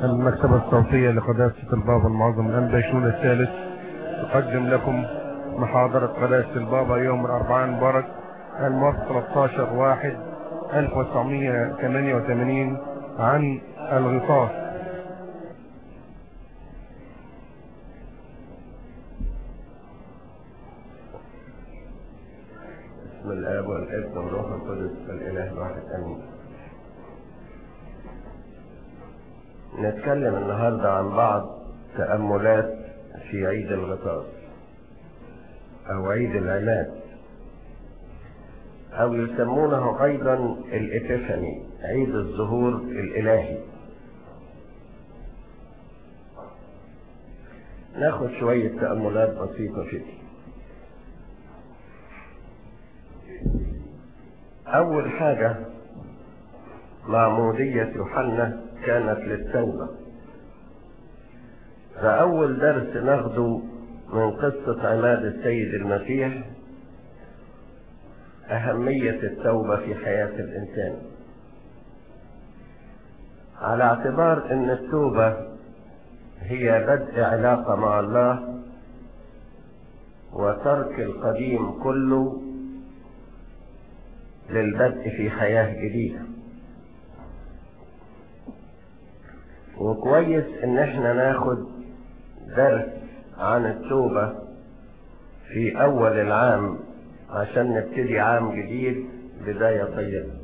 المكتبة الصوتية لقداسة البابا المعظم الأنباشون الثالث تقدم لكم محاضرة قداسة البابا يوم الأربعاء المبارك الموافق 13 واحد 1988 عن الغطاس بسم الآب والابن والروح القدس الإله الواحد آمين. نتكلم النهاردة عن بعض تأملات في عيد الغطاس أو عيد العماد أو يسمونه أيضا الإبيفاني عيد الظهور الإلهي ناخد شوية تأملات بسيطة فيه أول حاجة معمودية يوحنا كانت للتوبة فأول درس ناخده من قصة عماد السيد المسيح أهمية التوبة في حياة الإنسان على اعتبار أن التوبة هي بدء علاقة مع الله وترك القديم كله للبدء في حياة جديدة وكويس ان احنا ناخد درس عن التوبة في اول العام عشان نبتدي عام جديد بداية طيبة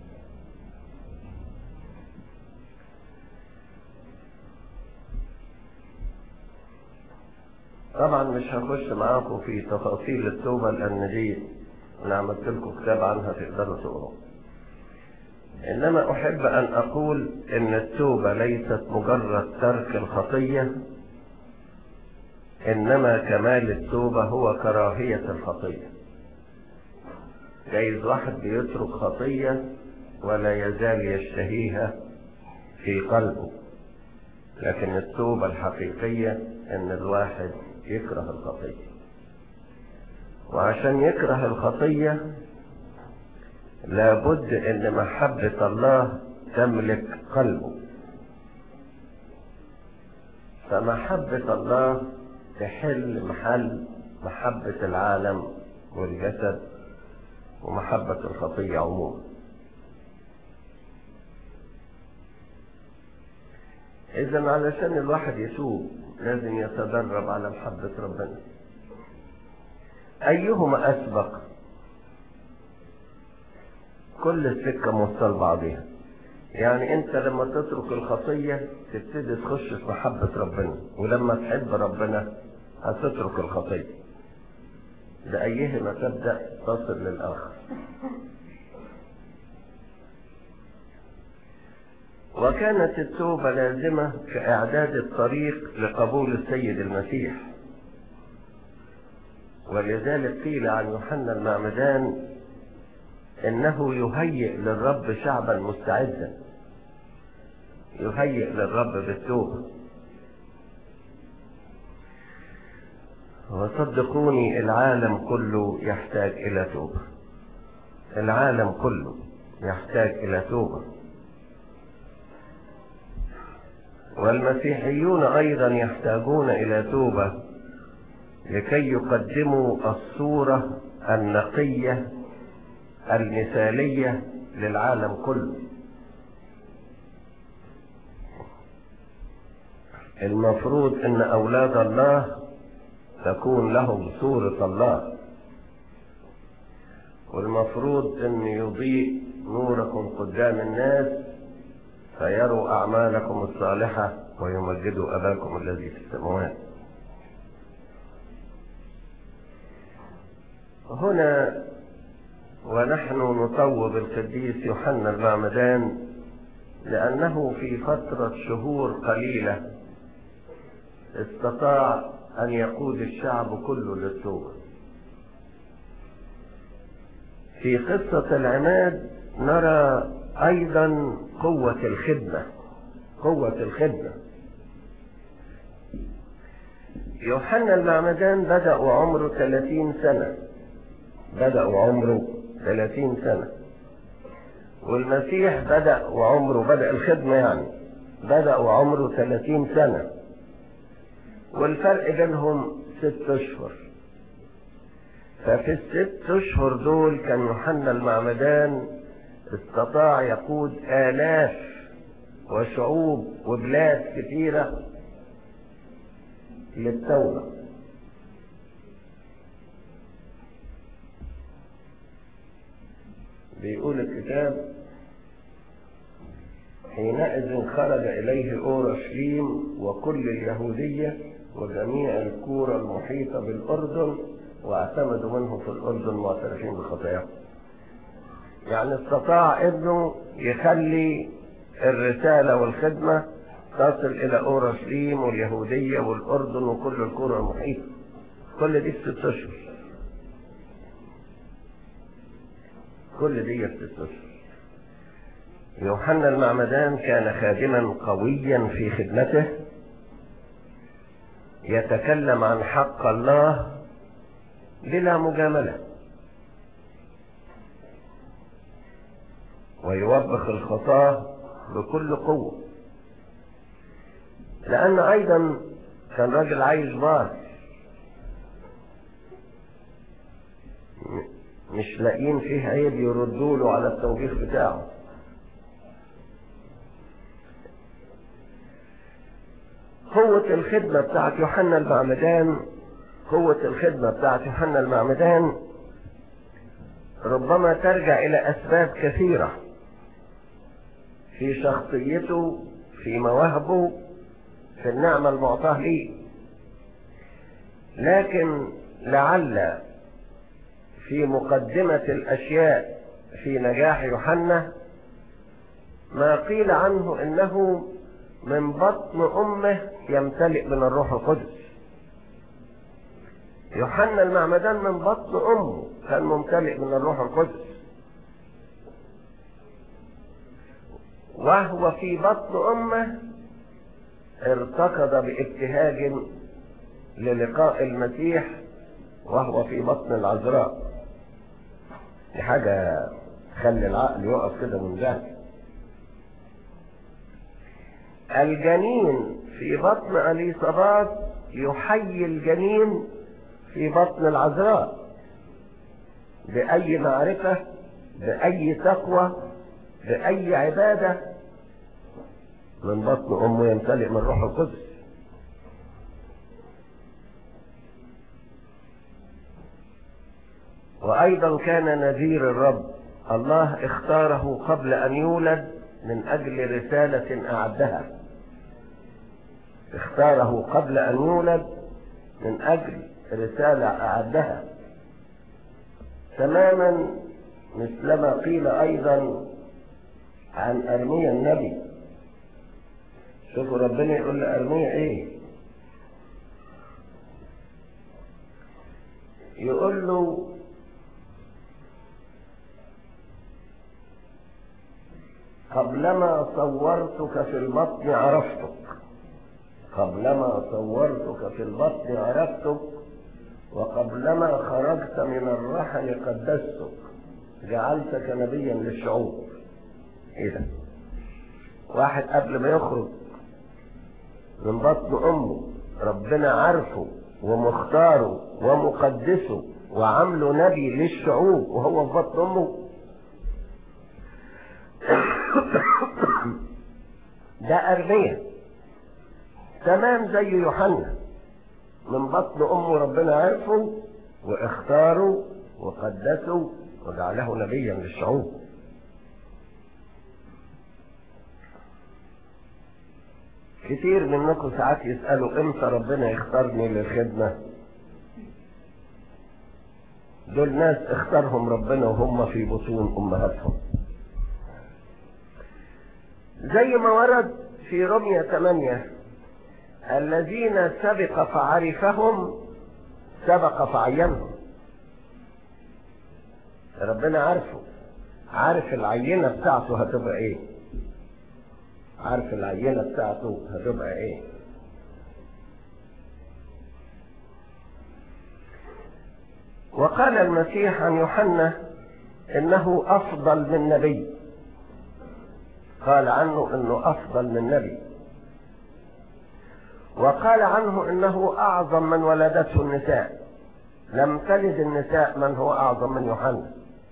طبعا مش هخش معاكم في تفاصيل التوبة لان دي انا عملت لكم كتاب عنها تقدروا تقروه انما احب ان اقول ان التوبة ليست مجرد ترك الخطية انما كمال التوبة هو كراهية الخطية جايز واحد بيترك خطية ولا يزال يشتهيها في قلبه لكن التوبة الحقيقية ان الواحد يكره الخطيه وعشان يكره الخطية لابد ان محبة الله تملك قلبه فمحبة الله تحل محل محبة العالم والجسد ومحبة الخطية عموما اذا علشان الواحد يتوب لازم يتدرب على محبة ربنا أيهما أسبق كل السكة موصل بعضها يعني أنت لما تترك الخطية تبتدي تخش في محبة ربنا ولما تحب ربنا هتترك الخطية لأيهما تبدأ تصل للآخر وكانت التوبة لازمة كإعداد الطريق لقبول السيد المسيح ولذلك قيل عن يوحنا المعمدان انه يهيئ للرب شعبا مستعدا يهيئ للرب بالتوبه وصدقوني العالم كله يحتاج الى توبه العالم كله يحتاج الى توبه والمسيحيون ايضا يحتاجون الى توبه لكي يقدموا الصورة النقية المثالية للعالم كله المفروض ان اولاد الله تكون لهم صورة الله والمفروض ان يضيء نوركم قدام الناس فيروا اعمالكم الصالحة ويمجدوا اباكم الذي في السماوات هنا ونحن نطوب القديس يوحنا المعمدان لأنه في فترة شهور قليلة استطاع أن يقود الشعب كله للتوبة في قصة العماد نرى أيضا قوة الخدمة قوة الخدمة يوحنا المعمدان بدأ وعمره 30 سنة بدأ وعمره 30 سنة والمسيح بدأ وعمره بدأ الخدمة يعني بدأ وعمره 30 سنة والفرق بينهم ست أشهر ففي الست أشهر دول كان يوحنا المعمدان استطاع يقود آلاف وشعوب وبلاد كثيرة للتوبة بيقول الكتاب حينئذ خرج إليه أورشليم وكل اليهودية وجميع الكورة المحيطة بالأردن واعتمدوا منه في الأردن معترفين بخطاياهم يعني استطاع ابنه يخلي الرسالة والخدمة تصل إلى أورشليم واليهودية والأردن وكل الكورة المحيطة كل دي في ست أشهر كل دي في ست أشهر يوحنا المعمدان كان خادما قويا في خدمته يتكلم عن حق الله بلا مجاملة ويوبخ الخطاة بكل قوة لأن أيضا كان راجل عايش بار مش لاقيين فيه عيب يردوا له على التوبيخ بتاعه قوة الخدمة بتاعت يوحنا المعمدان قوة الخدمة بتاعت يوحنا المعمدان ربما ترجع إلى أسباب كثيرة في شخصيته في مواهبه في النعمة المعطاة ليه لكن لعل في مقدمة الأشياء في نجاح يوحنا ما قيل عنه إنه من بطن أمه يمتلئ من الروح القدس يوحنا المعمدان من بطن أمه كان ممتلئ من الروح القدس وهو في بطن أمه ارتكض بابتهاج للقاء المسيح وهو في بطن العذراء دي حاجة خلي العقل يقف كده من ذلك الجنين في بطن اليصابات يحيي الجنين في بطن العذراء بأي معرفة بأي تقوى بأي عبادة من بطن أمه يمتلئ من روح القدس وأيضا كان نذير الرب الله اختاره قبل أن يولد من أجل رسالة أعدها اختاره قبل أن يولد من أجل رسالة أعدها تماما مثلما قيل أيضا عن أرميا النبي شوفوا ربنا يقول لأرميا إيه يقول له قبلما صورتك في البطن عرفتك قبلما صورتك في البطن عرفتك وقبلما خرجت من الرحم قدستك جعلتك نبيا للشعوب ايه ده واحد قبل ما يخرج من بطن امه ربنا عارفه ومختاره ومقدسه وعامله نبي للشعوب وهو في بطن امه ده أرمية تمام زي يوحنا من بطن أمه ربنا عرفه واختاره وقدسه وجعله نبيا للشعوب كتير منكم ساعات يسألوا امتى ربنا يختارني للخدمة دول ناس اختارهم ربنا وهم في بطون امهاتهم زي ما ورد في رمية 8 الذين سبق فعرفهم سبق فعينهم ربنا عارفه عارف العينة بتاعته هتبقى ايه عارف العينة بتاعته هتبقى ايه وقال المسيح عن يوحنا انه افضل من نبي قال عنه انه افضل من نبي وقال عنه انه اعظم من ولدته النساء لم تلد النساء من هو اعظم من يوحنا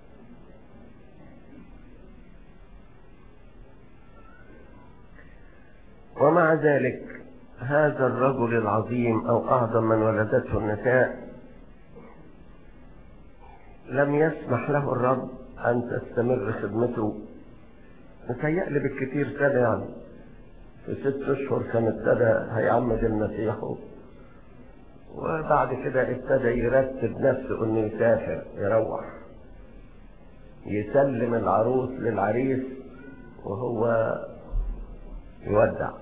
ومع ذلك هذا الرجل العظيم او اعظم من ولدته النساء لم يسمح له الرب ان تستمر خدمته متهيألي بالكثير سنة يعني في ست اشهر كان ابتدى هيعمد المسيح وبعد كده ابتدى يرتب نفسه انه يسافر يروح يسلم العروس للعريس وهو يودع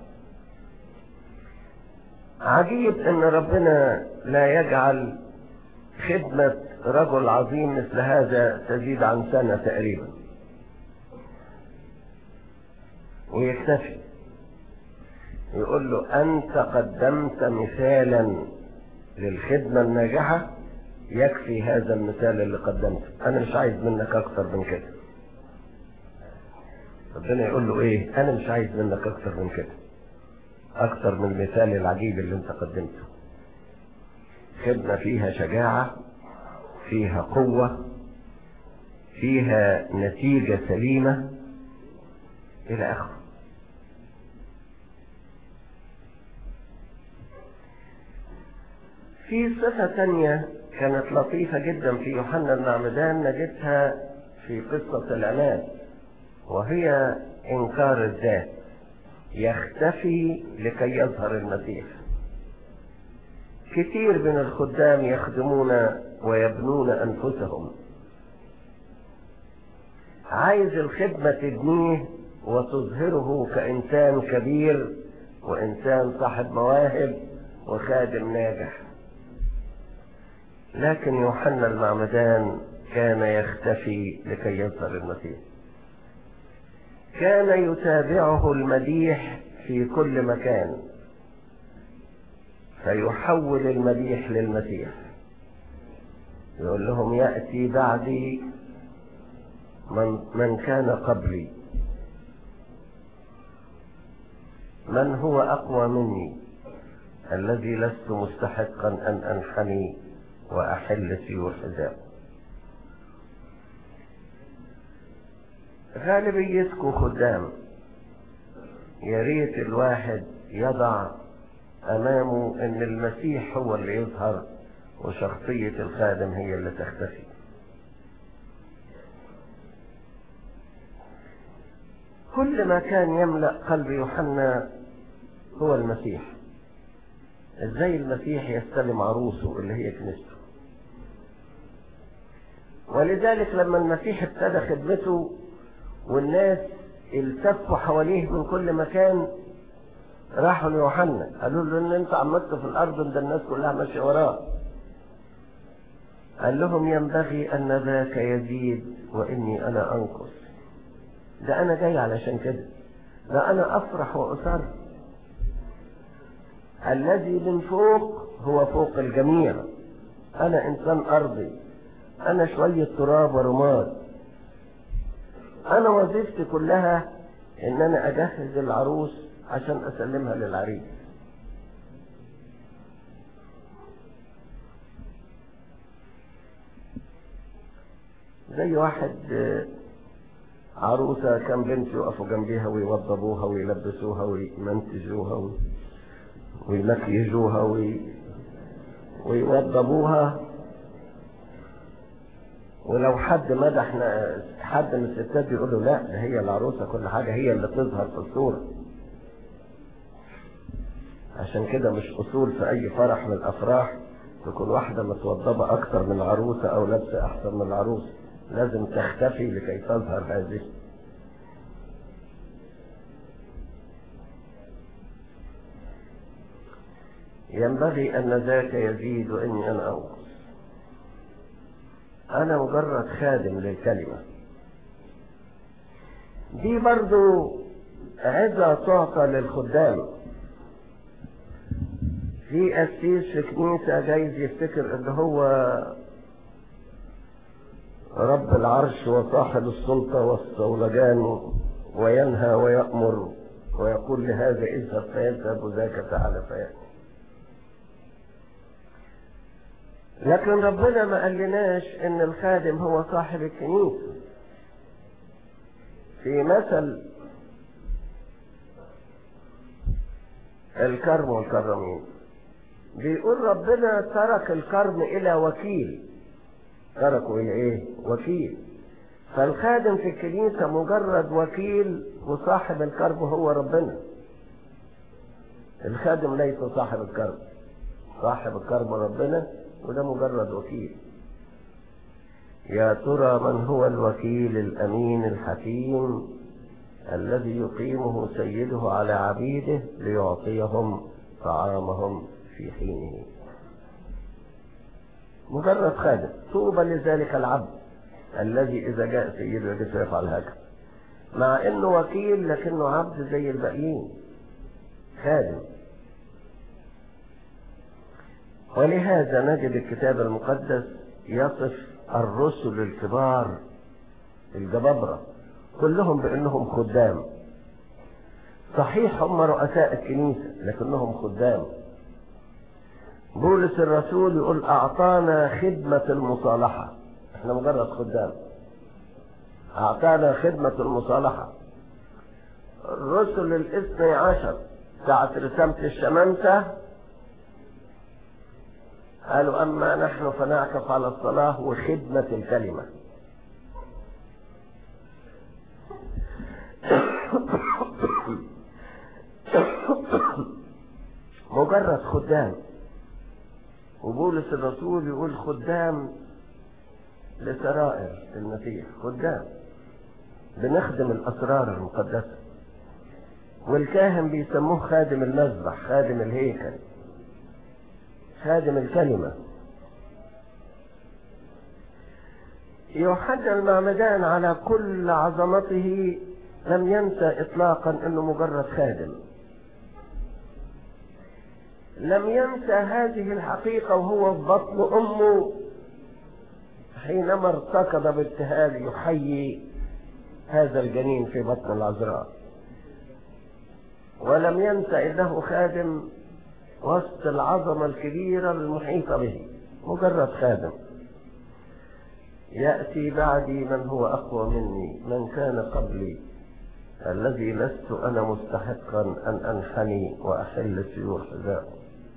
عجيب ان ربنا لا يجعل خدمة رجل عظيم مثل هذا تزيد عن سنة تقريبا ويكتفي يقول له أنت قدمت مثالا للخدمة الناجحة يكفي هذا المثال اللي قدمته أنا مش عايز منك أكتر من كده ربنا يقول له إيه أنا مش عايز منك أكتر من كده أكتر من المثال العجيب اللي أنت قدمته خدمة فيها شجاعة فيها قوة فيها نتيجة سليمة إلى آخره في صفة تانية كانت لطيفة جدا في يوحنا المعمدان نجدها في قصة العناد وهي إنكار الذات يختفي لكي يظهر المسيح كثير من الخدام يخدمون ويبنون أنفسهم عايز الخدمة تبنيه وتظهره كإنسان كبير وإنسان صاحب مواهب وخادم ناجح لكن يوحنا المعمدان كان يختفي لكي يظهر المسيح كان يتابعه المديح في كل مكان فيحول المديح للمسيح يقول لهم يأتي بعدي من, من كان قبلي من هو أقوى مني الذي لست مستحقا أن أنحني وأحل سيور حذاء غالبيتكم خدام يا ريت الواحد يضع أمامه أن المسيح هو اللي يظهر وشخصية الخادم هي اللي تختفي كل ما كان يملأ قلب يوحنا هو المسيح ازاي المسيح يستلم عروسه اللي هي كنيسته ولذلك لما المسيح ابتدى خدمته والناس التفوا حواليه من كل مكان راحوا ليوحنا قالوا له ان انت عملت في الارض ده الناس كلها ماشيه وراه قال لهم ينبغي ان ذاك يزيد واني انا انقص ده انا جاي علشان كده ده انا افرح واسر الذي من فوق هو فوق الجميع انا انسان ارضي انا شوية تراب ورماد انا وظيفتي كلها ان انا اجهز العروس عشان اسلمها للعريس زي واحد عروسة كان بنت يقفوا جنبيها ويوضبوها ويلبسوها ويمنتجوها ويمكيجوها وي... ويوضبوها ولو حد مدح حد من الستات يقول له لا ده هي العروسه كل حاجه هي اللي تظهر في الصوره عشان كده مش اصول في اي فرح من الافراح تكون واحده متوضبه اكتر من العروسه او لابسه احسن من العروس لازم تختفي لكي تظهر هذه ينبغي ان ذاك يزيد واني انا انقص انا مجرد خادم للكلمة دي برضو عزة تعطى للخدام في قسيس في كنيسة جايز يفتكر ان هو رب العرش وصاحب السلطة والصولجان وينهى ويأمر ويقول لهذا اذهب فيذهب وذاك تعالى فيأتي لكن ربنا ما قالناش ان الخادم هو صاحب الكنيسة في مثل الكرم والكرمين بيقول ربنا ترك الكرم الى وكيل تركه الى ايه وكيل فالخادم في الكنيسة مجرد وكيل وصاحب الكرم هو ربنا الخادم ليس صاحب الكرم صاحب الكرم ربنا وده مجرد وكيل يا ترى من هو الوكيل الأمين الحكيم الذي يقيمه سيده على عبيده ليعطيهم طعامهم في حينه مجرد خادم طوبى لذلك العبد الذي إذا جاء سيده يجب يفعل هكذا مع انه وكيل لكنه عبد زي الباقيين خادم ولهذا نجد الكتاب المقدس يصف الرسل الكبار الجبابرة كلهم بأنهم خدام صحيح هم رؤساء الكنيسة لكنهم خدام بولس الرسول يقول أعطانا خدمة المصالحة احنا مجرد خدام أعطانا خدمة المصالحة الرسل الاثني عشر ساعة رسامة الشمامسة قالوا أما نحن فنعكف على الصلاة وخدمة الكلمة مجرد خدام وبولس الرسول يقول خدام لسرائر المسيح خدام بنخدم الأسرار المقدسة والكاهن بيسموه خادم المذبح خادم الهيكل خادم الكلمة يوحنا المعمدان على كل عظمته لم ينسى اطلاقا انه مجرد خادم لم ينسى هذه الحقيقة وهو في بطن امه حينما ارتكض بابتهال يحيي هذا الجنين في بطن العذراء ولم ينسى انه خادم وسط العظمة الكبيرة المحيطة به مجرد خادم يأتي بعدي من هو أقوى مني من كان قبلي الذي لست أنا مستحقا أن أنحني وأحل سيور حذاءه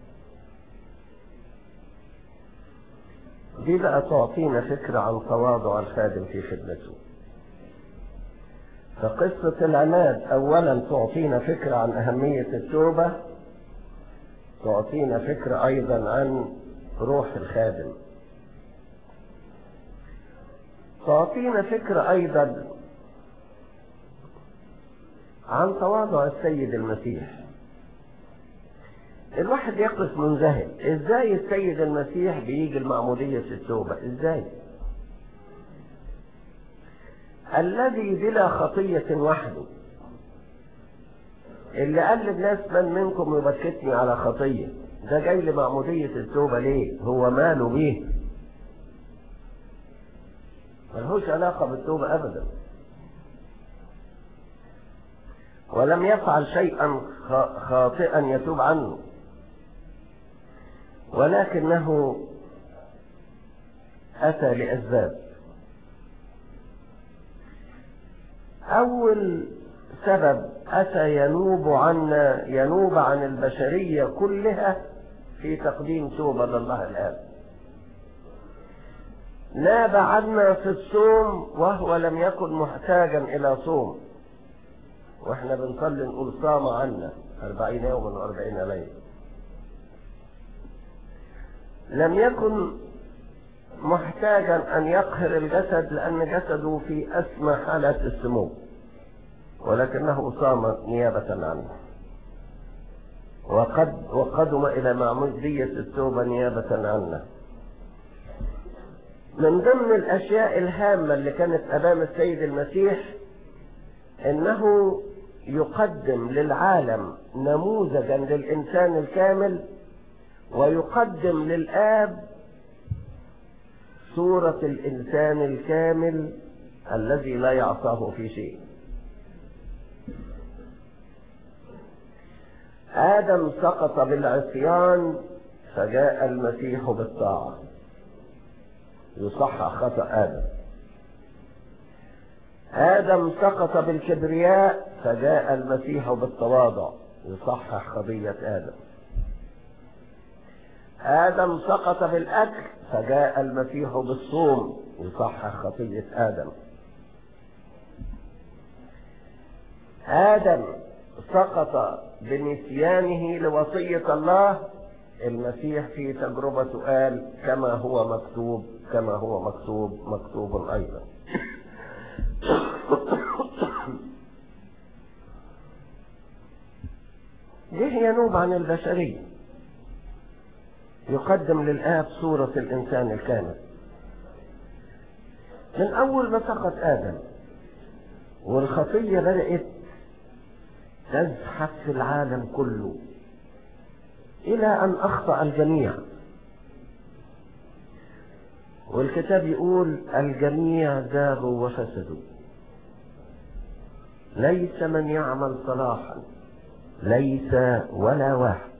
دي بقى تعطينا فكرة عن تواضع الخادم في خدمته فقصة العماد أولا تعطينا فكرة عن أهمية التوبة تعطينا فكرة أيضا عن روح الخادم تعطينا فكرة أيضا عن تواضع السيد المسيح الواحد يقف منذهل ازاي السيد المسيح بيجي المعمودية التوبة ازاي الذي بلا خطية وحده اللي قال للناس من منكم يبكتني على خطية ده جاي لمعمودية التوبة ليه هو ماله بيه ملهوش علاقة بالتوبة أبدا ولم يفعل شيئا خاطئا يتوب عنه ولكنه أتى لأسباب أول سبب أتى ينوب عنا ينوب عن البشرية كلها في تقديم توبة لله الآب ناب عنا في الصوم وهو لم يكن محتاجا إلى صوم واحنا بنصلي نقول صام عنا أربعين يوما وأربعين ليلة لم يكن محتاجا أن يقهر الجسد لأن جسده في أسمى حالات السموم ولكنه صام نيابة عنه وقد وقدم إلى معمودية التوبة نيابة عنه من ضمن الأشياء الهامة اللي كانت أمام السيد المسيح إنه يقدم للعالم نموذجا للإنسان الكامل ويقدم للآب صورة الإنسان الكامل الذي لا يعصاه في شيء آدم سقط بالعصيان فجاء المسيح بالطاعة يصحح خطأ آدم آدم سقط بالكبرياء فجاء المسيح بالتواضع يصحح خطية آدم آدم سقط بالأكل فجاء المسيح بالصوم يصحح خطية آدم آدم سقط بنسيانه لوصية الله المسيح في تجربته قال كما هو مكتوب كما هو مكتوب مكتوب أيضا جه ينوب عن البشرية يقدم للآب صورة الإنسان الكامل من أول ما سقط آدم والخطية بدأت تزحف في العالم كله إلى أن أخطأ الجميع والكتاب يقول الجميع زاغوا وفسدوا ليس من يعمل صلاحا ليس ولا واحد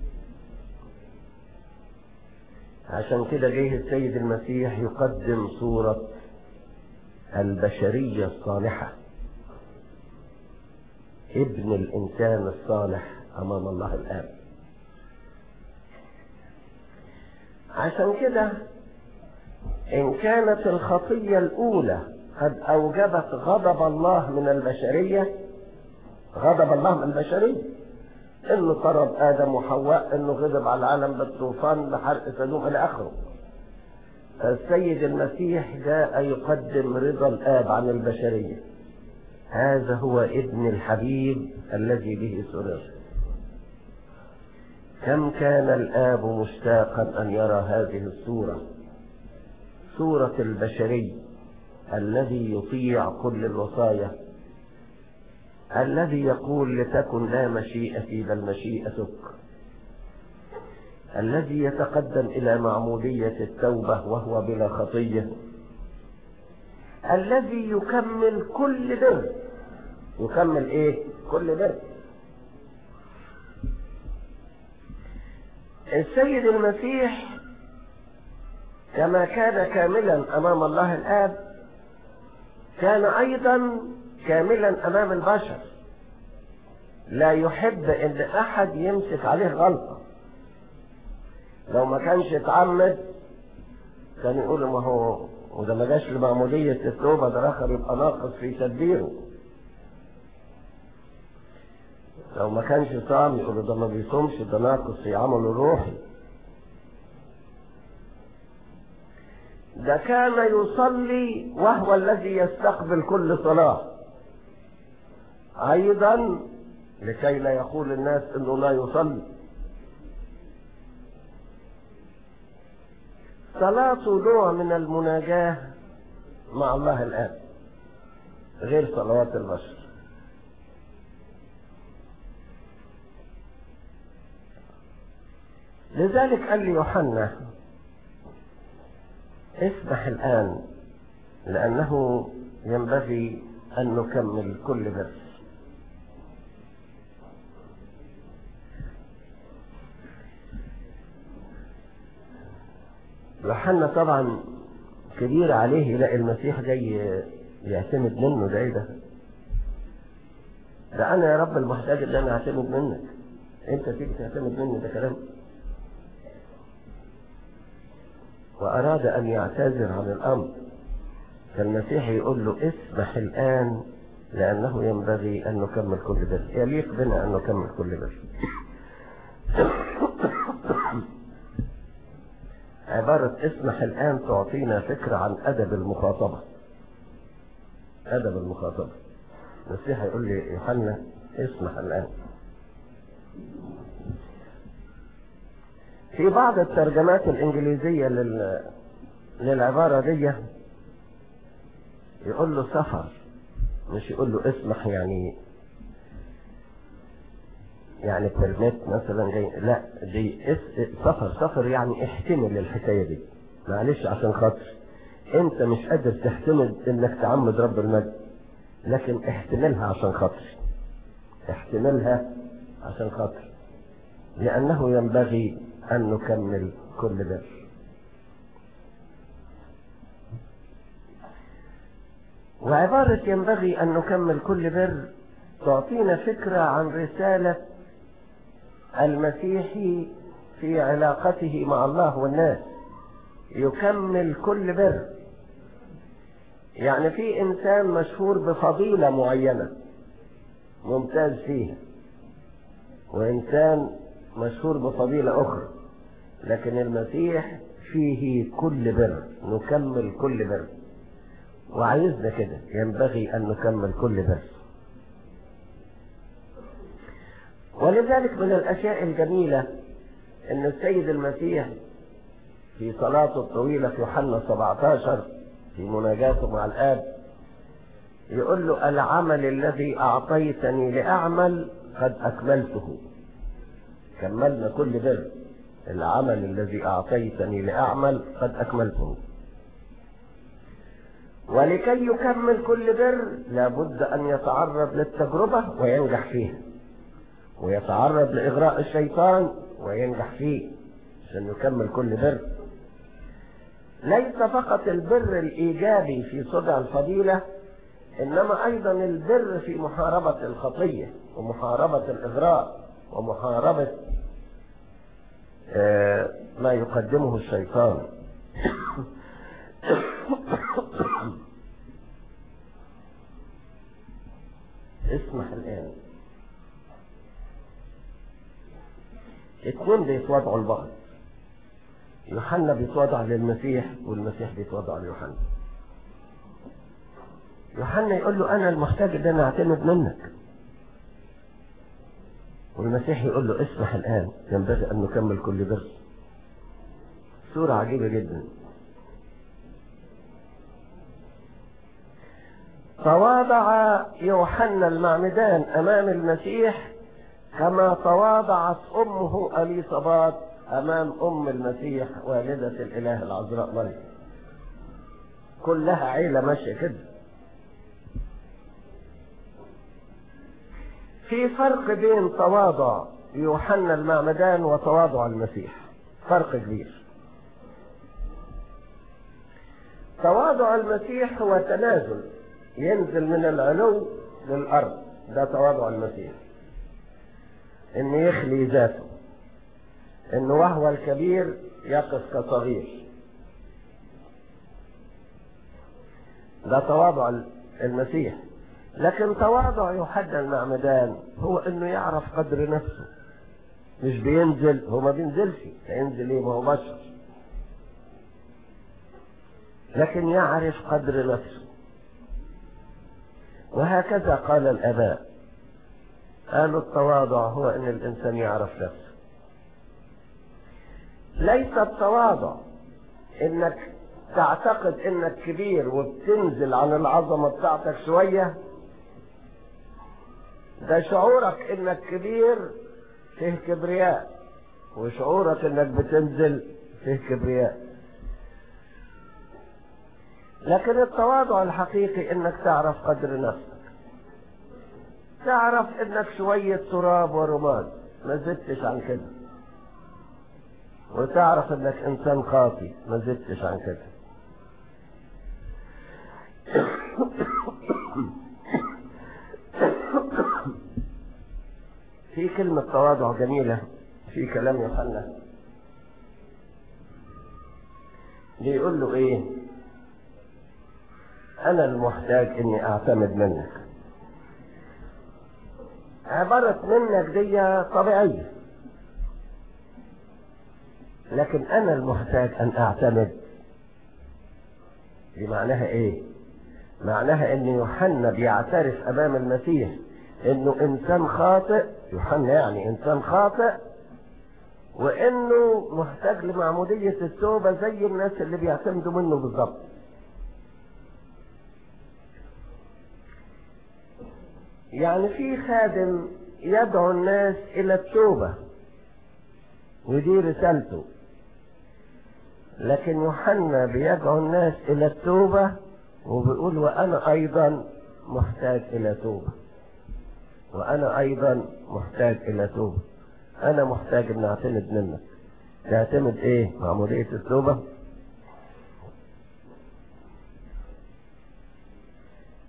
عشان كده جه السيد المسيح يقدم صورة البشرية الصالحة ابن الإنسان الصالح أمام الله الآب عشان كده إن كانت الخطية الأولى قد أوجبت غضب الله من البشرية غضب الله من البشرية إنه طرد آدم وحواء إنه غضب على العالم بالطوفان بحرق سدوم إلى آخره السيد المسيح جاء يقدم رضا الآب عن البشرية هذا هو ابن الحبيب الذي به سرر كم كان الآب مشتاقا أن يرى هذه الصورة صورة البشري الذي يطيع كل الوصايا الذي يقول لتكن لا مشيئتي بل مشيئتك الذي يتقدم إلى معمودية التوبة وهو بلا خطية الذي يكمل كل بر يكمل ايه كل بر السيد المسيح كما كان كاملا امام الله الاب كان ايضا كاملا امام البشر لا يحب ان احد يمسك عليه غلطه لو ما كانش اتعمد كان يقول ما هو وده ما جاش لمعمودية التوبة ده آخر يبقى ناقص في تدبيره لو ما كانش صام يقول ده ما بيصومش ده ناقص في عمله الروحي ده كان يصلي وهو الذي يستقبل كل صلاة أيضا لكي لا يقول الناس انه لا يصلي صلاته نوع من المناجاة مع الله الآب غير صلوات البشر لذلك قال لي يوحنا اسمح الآن لأنه ينبغي أن نكمل كل بر يوحنا طبعا كبير عليه يلاقي المسيح جاي يعتمد منه ده ايه ده ده انا يا رب المحتاج اللي انا اعتمد منك انت تيجي تعتمد مني ده كلام واراد ان يعتذر عن الامر فالمسيح يقول له اسمح الان لانه ينبغي ان نكمل كل بر يليق بنا ان نكمل كل بر عبارة اسمح الآن تعطينا فكرة عن أدب المخاطبة أدب المخاطبة المسيح يقول لي يوحنا اسمح الآن في بعض الترجمات الإنجليزية لل... للعبارة دي يقول له سفر مش يقول له اسمح يعني يعني بيرميت مثلا جاي لا دي اس سفر سفر يعني احتمل الحكايه دي معلش عشان خاطر انت مش قادر تحتمل انك تعمد رب المجد لكن احتملها عشان خاطر احتملها عشان خاطر لانه ينبغي ان نكمل كل بر وعبارة ينبغي أن نكمل كل بر تعطينا فكرة عن رسالة المسيح في علاقته مع الله والناس يكمل كل بر يعني في إنسان مشهور بفضيلة معينة ممتاز فيها وإنسان مشهور بفضيلة أخرى لكن المسيح فيه كل بر نكمل كل بر وعايزنا كده ينبغي أن نكمل كل بر ولذلك من الأشياء الجميلة أن السيد المسيح في صلاته الطويلة في يوحنا 17 في مناجاته مع الآب يقول له العمل الذي أعطيتني لأعمل قد أكملته كملنا كل بر العمل الذي أعطيتني لأعمل قد أكملته ولكي يكمل كل بر لابد أن يتعرض للتجربة وينجح فيها ويتعرض لإغراء الشيطان وينجح فيه عشان يكمل كل بر ليس فقط البر الإيجابي في صدع الفضيلة إنما أيضا البر في محاربة الخطية ومحاربة الإغراء ومحاربة ما يقدمه الشيطان اسمح الآن اتنين بيتوضعوا لبعض يوحنا بيتوضع للمسيح والمسيح بيتوضع ليوحنا يوحنا يقول له انا المحتاج ان انا اعتمد منك والمسيح يقول له اسمح الان ينبغي ان نكمل كل درس صورة عجيبة جدا تواضع يوحنا المعمدان امام المسيح كما تواضعت امه اليصابات امام ام المسيح والدة الاله العذراء مريم كلها عيلة ماشية كده في فرق بين تواضع يوحنا المعمدان وتواضع المسيح فرق كبير تواضع المسيح هو تنازل ينزل من العلو للأرض ده تواضع المسيح ان يخلي ذاته ان وهو الكبير يقف كصغير ده تواضع المسيح لكن تواضع يوحنا المعمدان هو انه يعرف قدر نفسه مش بينزل هو ما بينزلش هينزل ايه ما هو بشر لكن يعرف قدر نفسه وهكذا قال الاباء قالوا التواضع هو ان الانسان يعرف نفسه ليس التواضع انك تعتقد انك كبير وبتنزل عن العظمه بتاعتك شويه ده شعورك انك كبير فيه كبرياء وشعورك انك بتنزل فيه كبرياء لكن التواضع الحقيقي انك تعرف قدر نفسك تعرف انك شوية تراب ورماد ما زدتش عن كده وتعرف انك انسان خاطي ما زدتش عن كده في كلمة تواضع جميلة في كلام يوحنا بيقول له ايه انا المحتاج اني اعتمد منك عبارة منك دي طبيعية لكن انا المحتاج ان اعتمد دي معناها ايه معناها ان يوحنا بيعترف امام المسيح انه انسان خاطئ يوحنا يعني انسان خاطئ وانه محتاج لمعمودية التوبة زي الناس اللي بيعتمدوا منه بالظبط يعني في خادم يدعو الناس الى التوبة ودي رسالته لكن يوحنا بيدعو الناس الى التوبة وبيقول وانا ايضا محتاج الى توبة وانا ايضا محتاج الى توبة انا محتاج ان اعتمد منك تعتمد ايه معمودية التوبة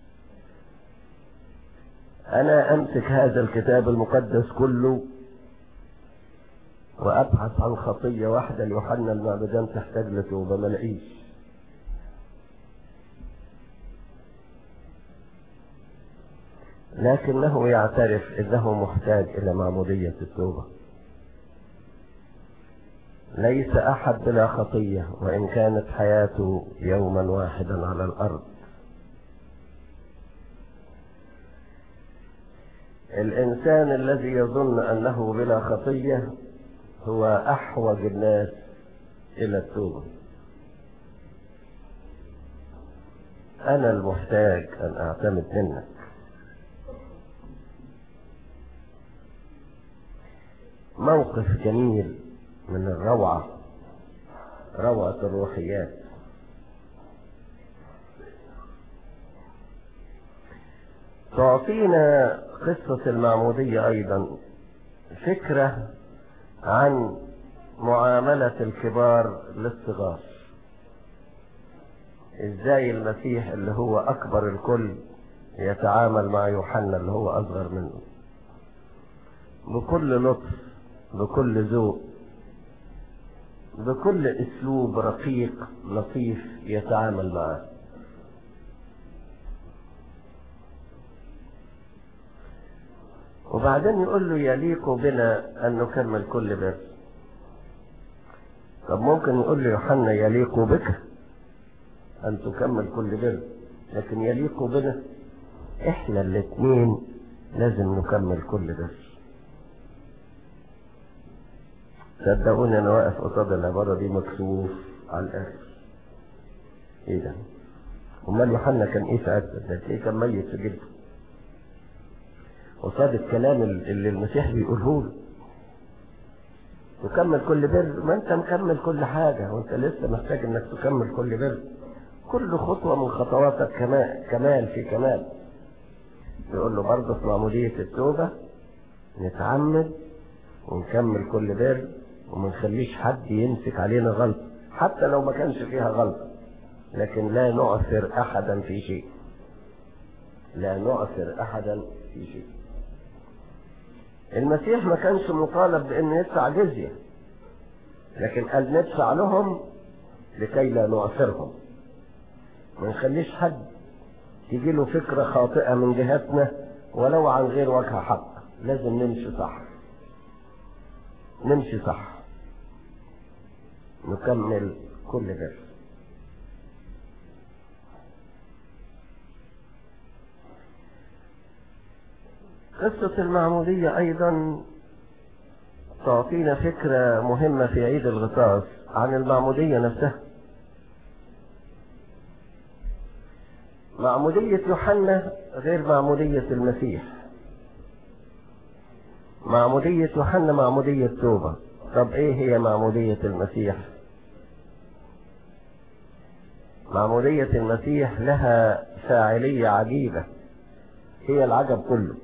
أنا أمسك هذا الكتاب المقدس كله وأبحث عن خطية واحدة ليوحنا المعبدان تحتاج لتوبة ما لاقيش لكنه يعترف انه محتاج الى معمودية التوبة ليس احد بلا خطية وان كانت حياته يوما واحدا على الارض الانسان الذي يظن انه بلا خطية هو احوج الناس الى التوبة انا المحتاج ان اعتمد منك موقف جميل من الروعة روعة الروحيات تعطينا قصة المعمودية أيضا فكرة عن معاملة الكبار للصغار ازاي المسيح اللي هو أكبر الكل يتعامل مع يوحنا اللي هو أصغر منه بكل لطف بكل ذوق بكل اسلوب رقيق لطيف يتعامل معه وبعدين يقول له يليق بنا ان نكمل كل بر طب ممكن يقول له يوحنا يليق بك ان تكمل كل بر لكن يليق بنا احنا الاثنين لازم نكمل كل بر صدقوني انا واقف قصاد العبارة دي مكسوف على الاخر ايه ده امال يوحنا كان ايه ساعتها ده ايه كان ميت في جلده قصاد الكلام اللي المسيح بيقوله له تكمل كل بر ما انت مكمل كل حاجة وانت لسه محتاج انك تكمل كل بر كل خطوة من خطواتك كمال, كمال في كمال يقول له برضه في معمودية التوبة نتعمد ونكمل كل بر وما نخليش حد يمسك علينا غلط حتى لو ما كانش فيها غلط لكن لا نعثر احدا في شيء لا نعثر احدا في شيء المسيح ما كانش مطالب بانه يدفع جزية لكن قال ندفع لهم لكي لا نعثرهم ما نخليش حد تيجي له فكرة خاطئة من جهتنا ولو عن غير وجه حق لازم نمشي صح نمشي صح نكمل كل بر قصة المعمودية أيضا تعطينا فكرة مهمة في عيد الغطاس عن المعمودية نفسها معمودية يوحنا غير معمودية المسيح معمودية يوحنا معمودية توبة طب ايه هي معمودية المسيح معمودية المسيح لها فاعلية عجيبة هي العجب كله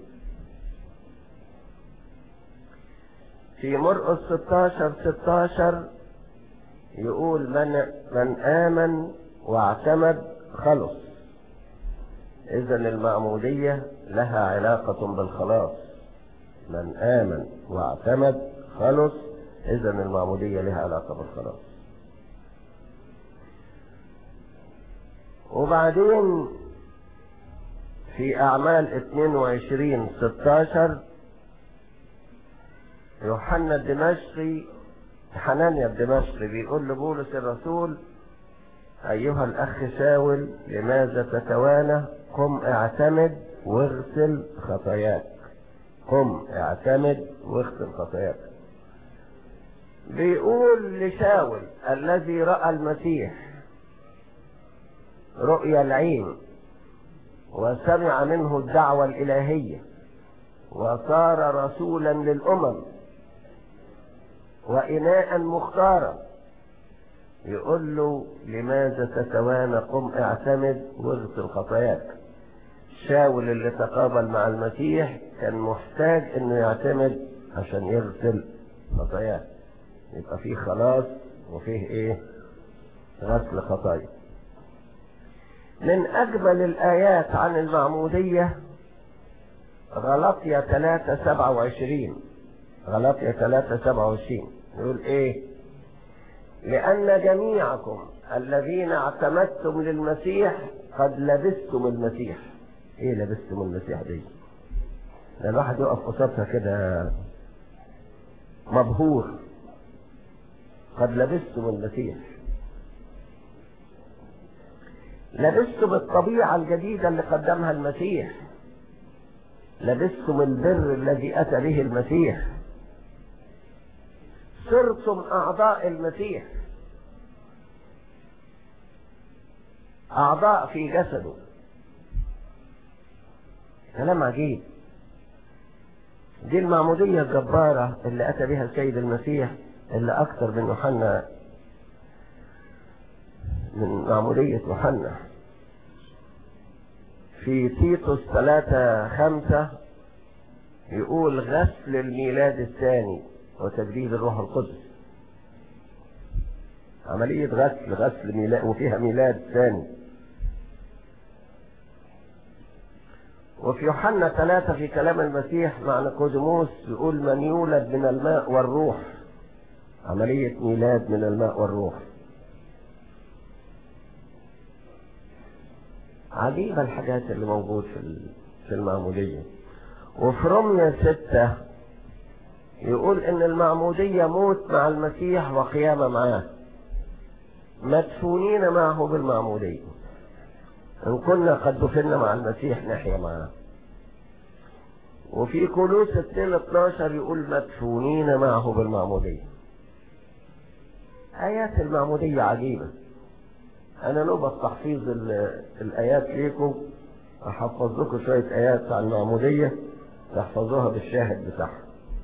في مرقس 16 16 يقول من من آمن واعتمد خلص إذا المعمودية لها علاقة بالخلاص من آمن واعتمد خلص إذا المعمودية لها علاقة بالخلاص وبعدين في أعمال 22 16 يوحنا الدمشقي حنانيا الدمشقي بيقول لبولس الرسول أيها الأخ شاول لماذا تتوانى قم اعتمد واغسل خطاياك قم اعتمد واغسل خطاياك بيقول لشاول الذي رأى المسيح رؤيا العين وسمع منه الدعوة الإلهية وصار رسولا للأمم وإناء مختارا يقول له لماذا تتوانى قم اعتمد واغسل خطاياك شاول اللي تقابل مع المسيح كان محتاج انه يعتمد عشان يغسل خطاياه يبقى فيه خلاص وفيه ايه غسل خطايا من اجمل الايات عن المعمودية غلطية 3 27 غلطية 3 27 يقول ايه لأن جميعكم الذين اعتمدتم للمسيح قد لبستم المسيح ايه لبستم المسيح دي ده الواحد يقف قصادها كده مبهور قد لبستم المسيح لبستم الطبيعة الجديدة اللي قدمها المسيح لبستم البر الذي أتى به المسيح صرتم أعضاء المسيح أعضاء في جسده كلام عجيب دي المعمودية الجبارة اللي أتى بها السيد المسيح اللي أكثر من يوحنا من معمودية يوحنا في تيتوس ثلاثة خمسة يقول غسل الميلاد الثاني وتجديد الروح القدس عملية غسل غسل ميلاد وفيها ميلاد ثاني وفي يوحنا ثلاثة في كلام المسيح مع نيقوديموس يقول من يولد من الماء والروح عملية ميلاد من الماء والروح عجيبة الحاجات اللي موجود في في المعمودية وفي رمية ستة يقول ان المعمودية موت مع المسيح وقيامة معاه مدفونين معه بالمعمودية ان كنا قد دفنا مع المسيح نحيا معاه وفي كولوس 2 12 يقول مدفونين معه بالمعمودية آيات المعمودية عجيبة أنا نوبة تحفيظ الآيات ليكم أحفظ لكم شوية آيات عن المعمودية تحفظوها بالشاهد بتاعها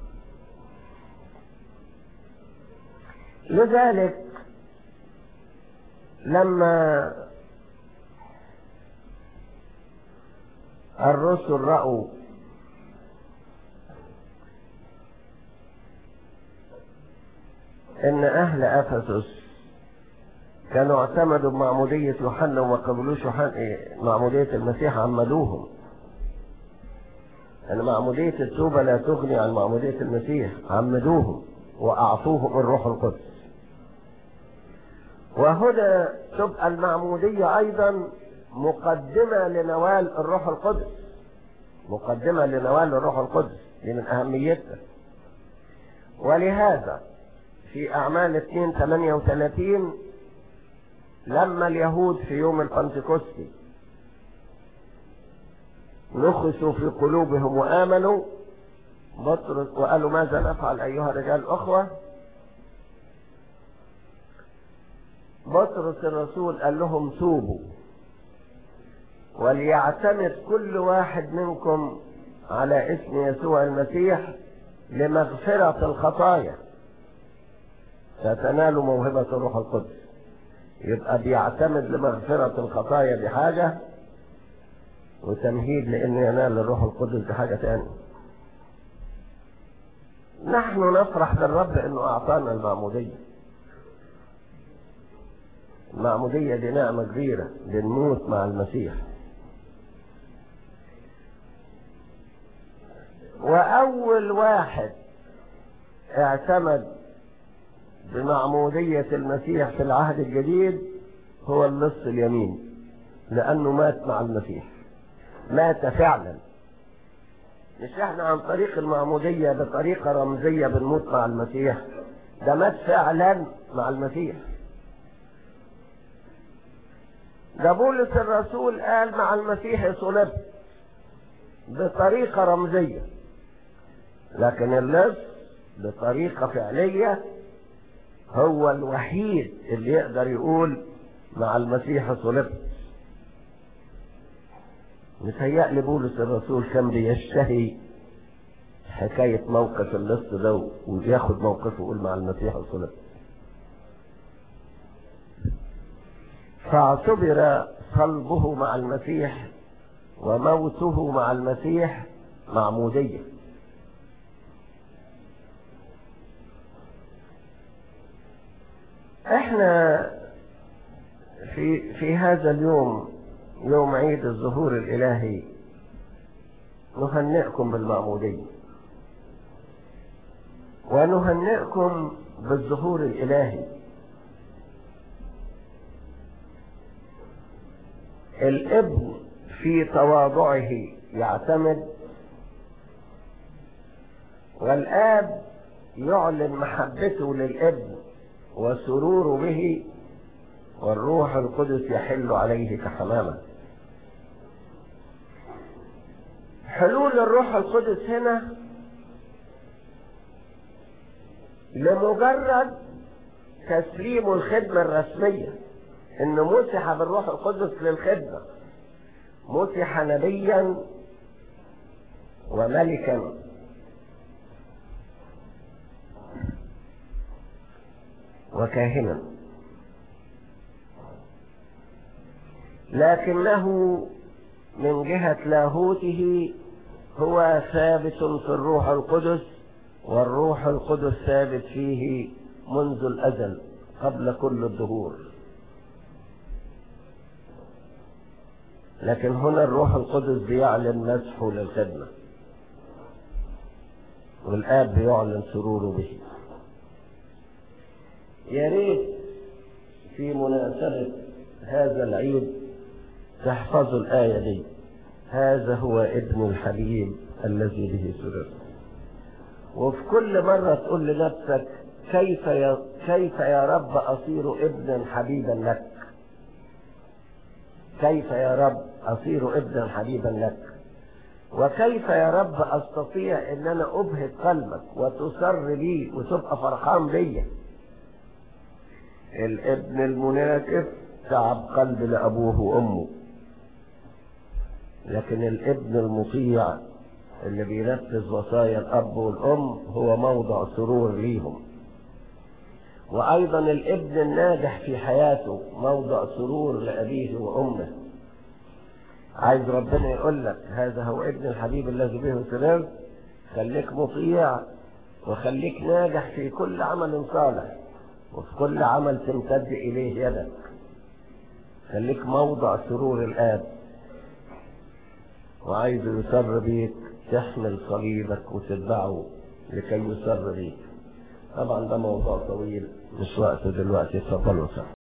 لذلك لما الرسل رأوا ان اهل افسس كانوا اعتمدوا بمعمودية يوحنا وما قبلوش معمودية المسيح عمدوهم ان معمودية التوبة لا تغني عن معمودية المسيح عمدوهم واعطوهم الروح القدس وهنا تبقى المعمودية ايضا مقدمة لنوال الروح القدس مقدمة لنوال الروح القدس دي من اهميتها ولهذا في أعمال 2 38 لما اليهود في يوم البنتكوستي نخسوا في قلوبهم وآمنوا بطرس وقالوا ماذا نفعل أيها الرجال الأخوة بطرس الرسول قال لهم توبوا وليعتمد كل واحد منكم على اسم يسوع المسيح لمغفرة الخطايا فتنالوا موهبة الروح القدس يبقى بيعتمد لمغفرة الخطايا بحاجة وتمهيد لأن ينال الروح القدس بحاجة تانية نحن نفرح بالرب انه اعطانا المعمودية المعمودية دي نعمة كبيرة للموت مع المسيح واول واحد اعتمد بمعمودية المسيح في العهد الجديد هو اللص اليمين لأنه مات مع المسيح مات فعلا مش احنا عن طريق المعمودية بطريقة رمزية بنموت مع المسيح ده مات فعلا مع المسيح ده بولس الرسول قال مع المسيح صلبت بطريقة رمزية لكن اللص بطريقة فعلية هو الوحيد اللي يقدر يقول مع المسيح صلبت متهيألي بولس الرسول كان بيشتهي حكاية موقف اللص ده وياخد موقفه ويقول مع المسيح صلبت فاعتبر صلبه مع المسيح وموته مع المسيح معموديه احنا في في هذا اليوم يوم عيد الظهور الالهي نهنئكم بالمعمودية ونهنئكم بالظهور الإلهي الابن في تواضعه يعتمد والآب يعلن محبته للابن وسروره به والروح القدس يحل عليه كحمامة حلول الروح القدس هنا لمجرد تسليم الخدمة الرسمية ان مسح بالروح القدس للخدمة مسح نبيا وملكا وكاهنا لكنه من جهة لاهوته هو ثابت في الروح القدس والروح القدس ثابت فيه منذ الأزل قبل كل الدهور لكن هنا الروح القدس بيعلن مسحه للخدمة والآب بيعلن سروره به يا ريت في مناسبة هذا العيد تحفظوا الآية دي هذا هو ابن الحبيب الذي به سررت وفي كل مرة تقول لنفسك كيف يا, كيف يا رب أصير ابنا حبيبا لك كيف يا رب أصير ابنا حبيبا لك وكيف يا رب أستطيع أن أنا أبهج قلبك وتسر بي وتبقى فرحان بيا الابن المناكف تعب قلب لأبوه وأمه لكن الابن المطيع اللي بينفذ وصايا الأب والأم هو موضع سرور ليهم وأيضا الابن الناجح في حياته موضع سرور لأبيه وأمه عايز ربنا يقول لك هذا هو ابن الحبيب الذي به سررت خليك مطيع وخليك ناجح في كل عمل صالح وفي كل عمل تمتد إليه يدك خليك موضع سرور الآب وعايز يسر بيك تحمل صليبك وتتبعه لكي يسر بيك طبعا ده موضوع طويل مش وقته دلوقتي اتفضلوا